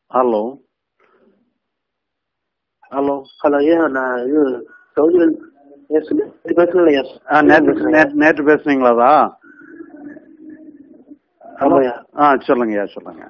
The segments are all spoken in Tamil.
ஹலோ ஹலோ ஹலோ ஐயா நான் இது சௌதரி எஸ் பேசுறேன் ஐயா ஆ நேற்று நேற்று நேற்று பேசுனீங்களாதா ஹலோ ஆமாய்யா. ஆ சொல்லுங்கய்யா சொல்லுங்க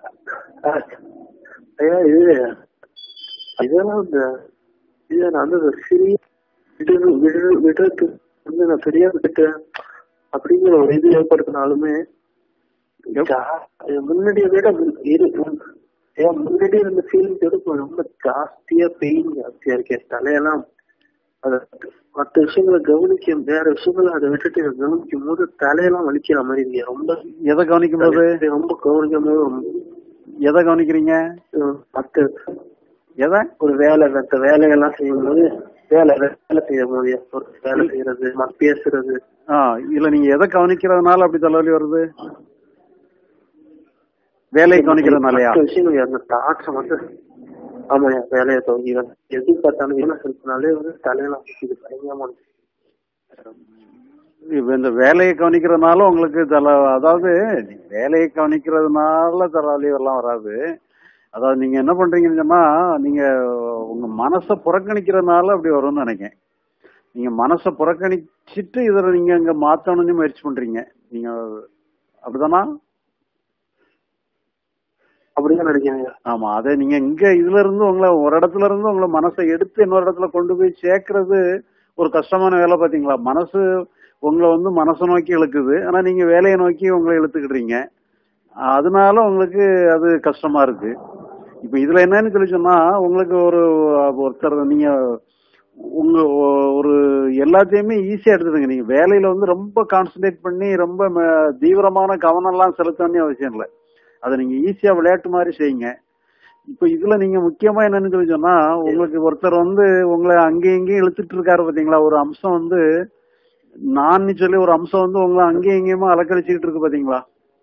ஐயா இது இதெல்லாம் இந்த இது நான் வந்து சிறிய விடு விடு விடுறதுக்கு வந்து நான் சரியா விட்டுட்டேன் அப்படிங்கிற ஒரு இது ஏற்படுத்தினாலுமே ஜா- முன்னாடியை விட முன்- இரு ஏன் முன்னாடி இருந்த ஃபீலிங்ஸ் விட இப்ப ரொம்ப ஜாஸ்தியா பெயின் ஜாஸ்தியா இருக்கேன் தலையெல்லாம் அத மற்ற விஷயங்களை கவனிக்க வேற விஷயங்களை அதை விட்டுட்டு இதை கவனிக்கும் போது தலையெல்லாம் வலிக்கிற மாதிரி இருக்கு ரொம்ப எதை கவனிக்கும் போது ரொம்ப கவனிக்கும் போது ரொம்ப, எதை கவனிக்கிறீங்க அஹ், மத்த எதை ஒரு வேலை மற்ற வேலைகள்லாம் செய்யும் போது வேலை வேலை செய்யும் போது ஒரு வேலை செய்யறது மத்த பேசுறது ஆ இல்ல நீங்க எதை கவனிக்கிறதுனால அப்படி தலைவலி வருது வேலையை கவனிக்கிறதுனாலயா மத்த விஷயங்கள் அந்த தாட்ஸ் வந்து ஆமாய்யா வேலையை துவங்கி எது பார்த்தாலும் என்ன செலுத்தினாலே வந்து தலையெல்லாம் வலிக்குது பயங்கரமா இருக்கு. இப்ப இந்த வேலையை கவனிக்கிறதுனால உங்களுக்கு தலை அதாவது நீங்க வேலையை கவனிக்கிறதுனால தலைவலி எல்லாம் வராது அதாவது நீங்க என்ன பண்றீங்கன்னு சொன்னா நீங்க உங்க மனசை புறக்கணிக்கிறதுனால அப்படி வரும்னு நினைக்கிறேன் நீங்க மனசை புறக்கணிச்சிட்டு இதுல நீங்க அங்க மாத்தணும்னு முயற்சி பண்றீங்க நீங்க அப்படிதானா அப்படிதான் நினைக்கிறேன் ஆமா அதே நீங்க இங்க இதுல இருந்து உங்களை ஒரு இடத்துல இருந்து உங்களை மனசை எடுத்து இன்னொரு இடத்துல கொண்டு போய் சேர்க்கறது ஒரு கஷ்டமான வேலை பாத்தீங்களா மனசு உங்களை வந்து மனசை நோக்கி இழுக்குது ஆனா நீங்க வேலையை நோக்கி உங்களை இழுத்துக்கிடுறீங்க அதனால உங்களுக்கு அது கஷ்டமா இருக்கு இப்ப இதுல என்னன்னு சொல்லி சொன்னா உங்களுக்கு ஒரு ஒருத்தர் நீங்க உங்க ஒ- ஒரு எல்லாத்தையுமே ஈஸியா எடுத்துடுங்க நீங்க வேலையில வந்து ரொம்ப கான்சென்ட்ரேட் பண்ணி ரொம்ப ம- தீவிரமான கவனம் எல்லாம் செலுத்த வேண்டிய அவசியம் இல்லை அதை நீங்க ஈஸியா விளையாட்டு மாதிரி செய்யுங்க இப்ப இதுல நீங்க முக்கியமா என்னன்னு சொல்லி சொன்னா உங்களுக்கு ஒருத்தர் வந்து உங்களை அங்கேயும் இங்கேயும் இழுத்துட்டு இருக்காரு பாத்தீங்களா ஒரு அம்சம் வந்து நான் சொல்லி ஒரு அம்சம் வந்து உங்களை அங்கேயும் இங்கேயுமா அலக்கழிச்சுக்கிட்டு இருக்கு பாத்தீங்களா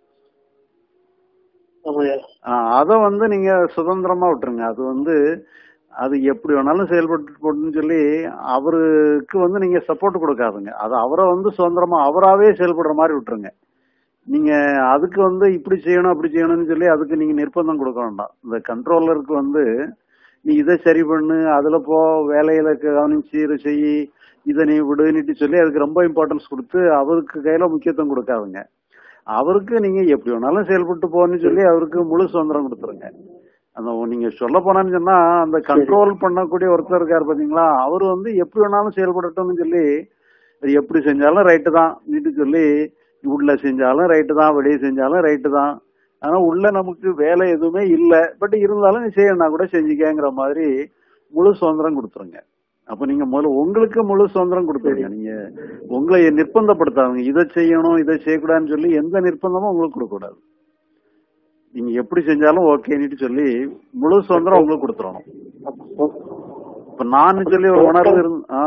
ஆமாய்யா அதை வந்து நீங்க சுதந்திரமா விட்டுருங்க அது வந்து அது எப்படி வேணாலும் செயல்பட்டு போட்டுன்னு சொல்லி அவருக்கு வந்து நீங்க சப்போர்ட் கொடுக்காதுங்க அது அவரை வந்து சுதந்திரமா அவராவே செயல்படுற மாதிரி விட்டுருங்க நீங்க அதுக்கு வந்து இப்படி செய்யணும் அப்படி செய்யணும்னு சொல்லி அதுக்கு நீங்க நிர்பந்தம் கொடுக்க வேண்டாம் இந்த கண்ட்ரோலருக்கு வந்து நீ இதை சரி பண்ணு அதுல போ வேலையில கவனிச்சு இதை செய் இதை நீ விடுன்னுட்டு சொல்லி அதுக்கு ரொம்ப இம்பார்ட்டன்ஸ் கொடுத்து அவருக்கு கையில முக்கியத்துவம் கொடுக்காதுங்க அவருக்கு நீங்க எப்படி வேணாலும் செயல்பட்டு போன்னு சொல்லி அவருக்கு முழு சுதந்திரம் கொடுத்துருங்க அந்த நீங்க சொல்ல போனான்னு சொன்னா அந்த கண்ட்ரோல் பண்ணக்கூடிய ஒருத்தர் இருக்காரு பாத்தீங்களா அவர் வந்து எப்படி வேணாலும் செயல்படட்டும்னு சொல்லி அது எப்படி செஞ்சாலும் ரைட்டு தான் நீட்டு சொல்லி உள்ள செஞ்சாலும் ரைட்டு தான் வெளியே செஞ்சாலும் ரைட்டு தான் ஆனா உள்ள நமக்கு வேலை எதுவுமே இல்ல பட் இருந்தாலும் நீ செய்யணும்னா கூட செஞ்சுக்கங்கிற மாதிரி முழு சுதந்திரம் கொடுத்துருங்க அப்ப நீங்க முதல்ல உங்களுக்கு முழு சுதந்திரம் கொடுத்துருங்க நீங்க உங்களை நிர்பந்தப்படுத்தாதுங்க இதை செய்யணும் இதை செய்யக்கூடாதுன்னு சொல்லி எந்த நிர்பந்தமும் உங்களுக்கு கொடுக்க கூடாது நீங்க எப்படி செஞ்சாலும் ஓகேன்னு சொல்லி முழு சுதந்திரம் உங்களுக்கு கொடுத்துடணும் இப்ப நான் சொல்லி ஒரு உணர்வு இருந்து ஆ,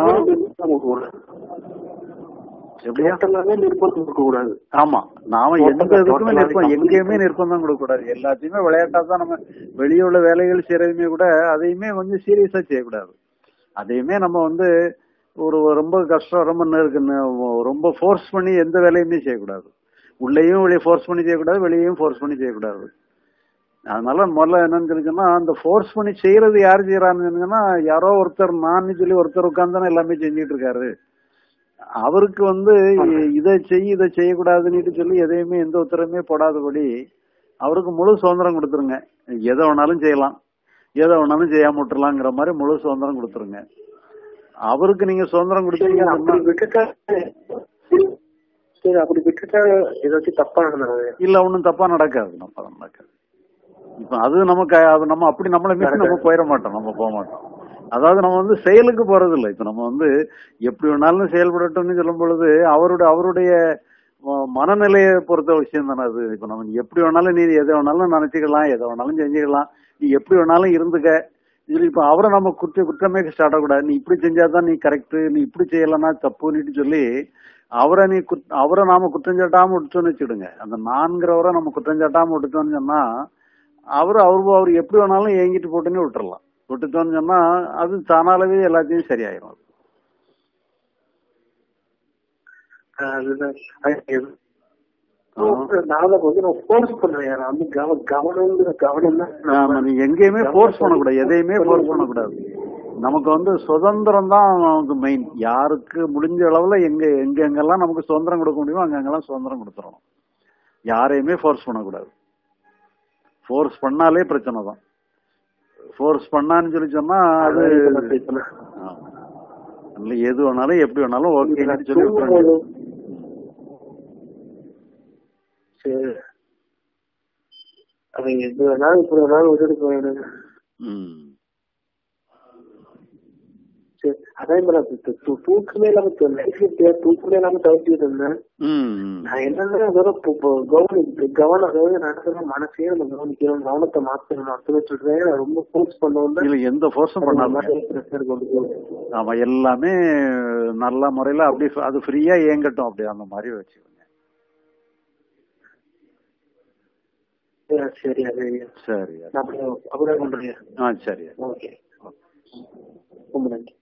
எப்படியா டோட்டலாவே நிர்பந்தம் இருக்க கூடாது ஆமா நாம எந்த இதுக்குமே நிர்பந்தம் எங்கேயுமே நிர்பந்தம் கொடுக்க கூடாது எல்லாத்தையுமே விளையாட்டா தான் நம்ம வெளியே உள்ள வேலைகள் செய்யறதுமே கூட அதையுமே கொஞ்சம் சீரியஸா செய்யக்கூடாது அதையுமே நம்ம வந்து ஒரு ரொம்ப கஷ்டம் ரொம்ப நெருக்குன்னு ரொம்ப ஃபோர்ஸ் பண்ணி எந்த வேலையுமே செய்யக்கூடாது உள்ளேயும் வெளியே ஃபோர்ஸ் பண்ணி செய்யக்கூடாது வெளியேயும் ஃபோர்ஸ் பண்ணி செய்யக்கூடாது அதனால முதல்ல என்னன்னு தெரிஞ்சுன்னா அந்த ஃபோர்ஸ் பண்ணி செய்யறது யார் செய்யறான்னு சொன்னா யாரோ ஒருத்தர் நான் சொல்லி ஒருத்தர் உட்கார்ந்து எல்லாமே செஞ்சுட்டு இருக்காரு அவருக்கு வந்து இதை செய் இதை செய்யக்கூடாதுன்னு சொல்லி எதையுமே எந்த உத்தரவுமே போடாதபடி அவருக்கு முழு சுதந்திரம் கொடுத்துருங்க எதை வேணாலும் செய்யலாம் எதை வேணாலும் செய்யாம விட்டுறலாங்கிற மாதிரி முழு சுதந்திரம் கொடுத்துருங்க அவருக்கு நீங்க சுதந்திரம் சரி, கொடுத்தீங்கன்னா அப்படி விட்டுட்டா சரி அப்படி விட்டுட்டா ஏதாச்சும் தப்பா நடந்தது இல்ல ஒண்ணும் தப்பா நடக்காது நம்ம நடக்காது இப்ப அது நமக்கு அது நம்ம அப்படி நம்மளை மீறி நம்ம போயிட மாட்டோம் நம்ம போக மாட்டோம் அதாவது நம்ம வந்து செயலுக்கு போறது இல்ல இப்ப நம்ம வந்து எப்படி வேணாலும் செயல்படட்டும்னு சொல்லும் பொழுது அவருடைய அவருடைய ம- மனநிலையை பொறுத்த விஷயம் தானே அது இப்ப நம்ம எப்படி வேணாலும் நீ எதை வேணாலும் நினைச்சுக்கலாம் எதை வேணாலும் செஞ்சுக்கலாம் நீ எப்படி வேணாலும் இருந்துக்க இதுல இப்ப அவரை நம்ம குற்ற குற்றமே ஸ்டார்ட் ஆகக்கூடாது நீ இப்படி செஞ்சாதான் நீ கரெக்ட் நீ இப்படி செய்யலன்னா தப்புன்னுட்டு சொல்லி அவரை நீ குத்- அவரை நாம குற்றம் சாட்டாம விட்டுட்டோம்னு வச்சுடுங்க அந்த நான்கிறவரை நம்ம குற்றம் சாட்டாம விட்டுட்டோம்னு சொன்னா அவரு அவரு அவர் எப்படி வேணாலும் ஏங்கிட்டு போட்டுன்னு விட்டுறலாம் விட்டுட்டோம்னு சொன்னா அது தானாலவே எல்லாத்தையும் சரியாயிரும் அதுதான் அது எது- நானும் வந்து நான் ஃபோர்ஸ் பண்ணுவேன் நான் வந்து கவ கவனங்கிற கவனம் தான் ஆமா நீங்க எங்கேயுமே ஃபோர்ஸ் பண்ணக்கூடாது எதையுமே ஃபோர்ஸ் பண்ணக்கூடாது நமக்கு வந்து சுதந்திரம் தான் நமக்கு மெயின் யாருக்கு முடிஞ்ச அளவுல எங்க எங்க எங்கெல்லாம் நமக்கு சுதந்திரம் கொடுக்க முடியுமோ அங்கெங்கெல்லாம் சுதந்திரம் கொடுத்துடணும் யாரையுமே ஃபோர்ஸ் பண்ணக்கூடாது ஃபோர்ஸ் பண்ணாலே பிரச்சனை தான் ஃபோர்ஸ் பண்ணான்னு சொல்லி சொன்னா அது ஆமா. அதனால எது வேணாலும் எப்படி வேணாலும் ஓகேன்னு சொல்லி விட்டுற வேண்டியது. சரி அவங்க இது வேணாலும் இப்படி வேணாலும் விட்டுட்டு போயிடுங்க ம் சரி அதே மாதிரி து- து- தூக்கமே இல்லாம லைஃப் தூக்கமே இல்லாம தவிர்த்துட்டு இருந்தேன் ம் ம். நான் என்னன்னா அதோட இப்போ- இப்போ கவனிக்கு கவனம் அதாவது நடக்கிற மனசையே நம்ம கவனிக்கணும் கவனத்தை மாத்தணும் அப்படின்னு சொல்றேன் நான் ரொம்ப ஃபோர்ஸ் பண்ணுவோம் இல்ல எந்த ஃபோர்ஸும் பண்ணாம ப்ரெஷர் கொண்டு போகும் ஆமா எல்லாமே நல்ல முறையில அப்படி அது ஃப்ரீயா இயங்கட்டும் அப்படி அந்த மாதிரி வச்சுக்கோங்க சரி அது சரி நான் அப்படியே அப்படியே பண்றேன் ஆ சரி ஓகே ரொம்ப நன்றி